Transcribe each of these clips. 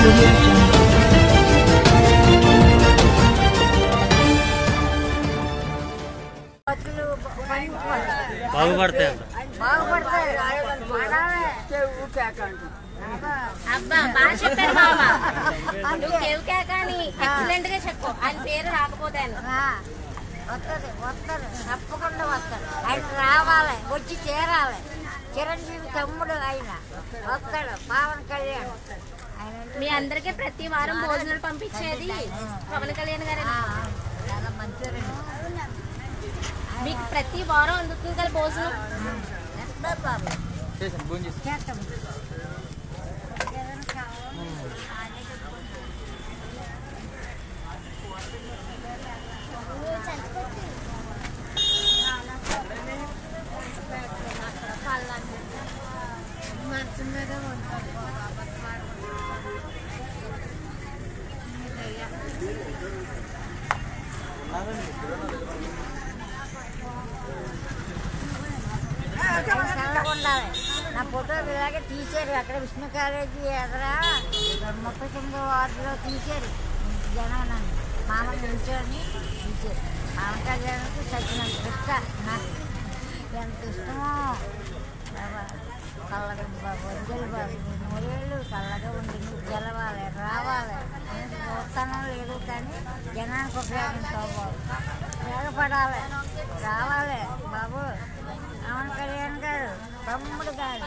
audio jungle. బతుకులు పడిపోవాలి. బాగుపడతాయి అంట బాగుపడతాయి పడాలి ఊకేకండి అబ్బా బాగా చెప్పారు బాబా నువ్వు కేవకా కానీ ఎక్సలెంట్ గా చెప్పు ఆయన పేరు రాకపోతాను వస్తుంది వస్తారు తప్పకుండా వస్తారు ఆయన రావాలి వచ్చి చేరాలి చిరంజీవి తమ్ముడు ఆయన వస్తాడు పవన్ కళ్యాణ్ ఆయన అంటే మీ అందరికీ ప్రతి వారం భోజనాలు పంపించేది పవన్ కళ్యాణ్ గారు ఆ, చాలా మంచిదండి మీకు ప్రతి వారం అందుతుంది కదా భోజనం ఎంత బాబు చేస్తాం మంచం మీద ఉంటాడు చల్లగా ఉండాలి నా ఫోటో ఇలాగే తీశారు అక్కడ విష్ణు కాలేజీ ఎదురా ముప్పై తొమ్మిదో వార్డులో తీశారు జనం నన్ను మామ నిల్చొని తీశారు పవన్ కళ్యాణ్కి సచ్చినంత ఇష్ట నాకు ఎంత ఇష్టమో బాబా చల్లగా బాబు వద్దలు బాబు నీ మూడేళ్ళు చల్లగా ఉండి నువ్వు గెలవాలి రావాలి నేను చూస్తానో లేదు కానీ జనానికి ఉపయోగించావు బాబు ఉపయోగపడాలి రావాలి బాబు పవన్ కళ్యాణ్ గారు తమ్ముడు గారు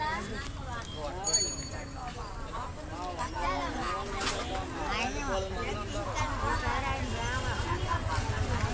ఆయన ఈసారి ఆయన రావాలి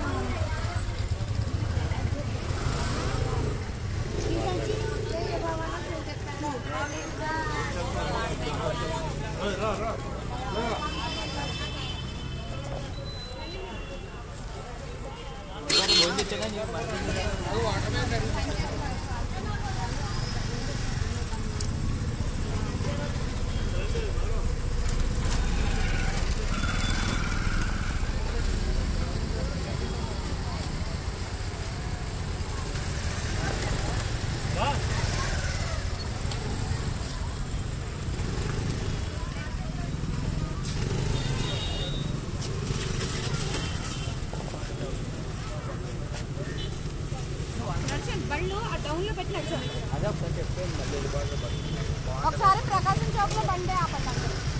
ఒకసారి ప్రకాశం చౌక్ లో బండి ఆపండి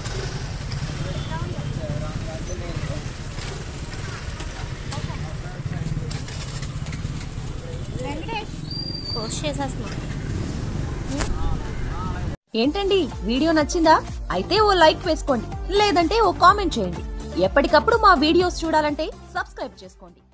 పోస్ట్ చేసేస్తున్నా ఏంటండి వీడియో నచ్చిందా అయితే ఓ లైక్ వేసుకోండి లేదంటే ఓ కామెంట్ చేయండి ఎప్పటికప్పుడు మా వీడియోస్ చూడాలంటే సబ్స్క్రైబ్ చేసుకోండి